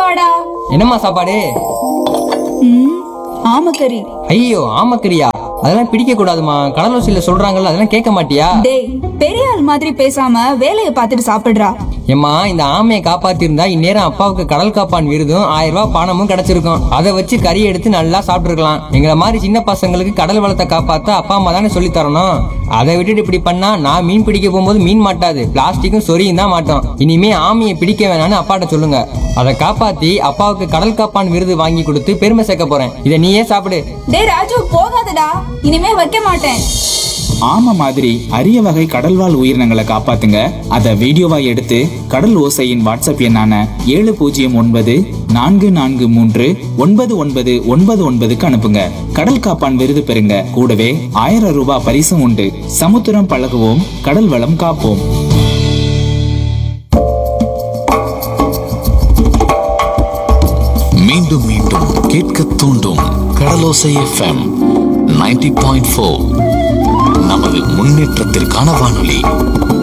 வாடா என்னம்மா சாப்பாடு ம் ஆமக்கறி ஐயோ ஆமக்கரியா அதெல்லாம் பிடிக்க கூடாதுமா கடலோசியில சொல்றாங்கல்ல அதெல்லாம் கேட்க மாட்டியா டேய் பெரிய ஆள் மாதிரி பேசாம வேலைய பார்த்துட்டு சாப்பிடுறா ஏம்மா இந்த ஆமையை காப்பாத்திருந்தா இந்நேரம் அப்பாவுக்கு கடல் காப்பான் விருதும் ஆயிரம் ரூபாய் பணமும் கிடைச்சிருக்கும் அதை வச்சு கறி எடுத்து நல்லா சாப்பிட்டுருக்கலாம் எங்களை மாதிரி சின்ன பசங்களுக்கு கடல் வளத்தை காப்பாத்த அப்பா அம்மா தானே சொல்லி தரணும் அதை விட்டுட்டு இப்படி பண்ணா நான் மீன் பிடிக்க போகும்போது மீன் மாட்டாது பிளாஸ்டிக்கும் சொரியும் தான் மாட்டோம் இனிமே ஆமையை பிடிக்க வேணாம்னு அப்பாட்ட சொல்லுங்க அதை காப்பாத்தி அப்பாவுக்கு கடல் காப்பான் விருது வாங்கி கொடுத்து பெருமை சேர்க்க போறேன் இதை நீயே சாப்பிடு டேய் ராஜு போகாதடா இனிமே வைக்க மாட்டேன் ஆமை மாதிரி அரிய வகை கடல்வாழ் உயிரினங்களை காப்பாத்துங்க அதை வீடியோவா எடுத்து கடல் ஓசையின் வாட்ஸ்அப் எண்ணான ஏழு பூஜ்ஜியம் ஒன்பது நான்கு நான்கு மூன்று ஒன்பது ஒன்பது ஒன்பது ஒன்பதுக்கு அனுப்புங்க கடல் காப்பான் விருது பெறுங்க கூடவே ஆயிரம் ரூபாய் பரிசும் உண்டு சமுத்திரம் பழகுவோம் கடல் வளம் காப்போம் மீண்டும் மீண்டும் கேட்க தூண்டும் கடலோசை எஃப்எம் 90.4 பாயிண்ட் நமது முன்னேற்றத்திற்கான வானொலி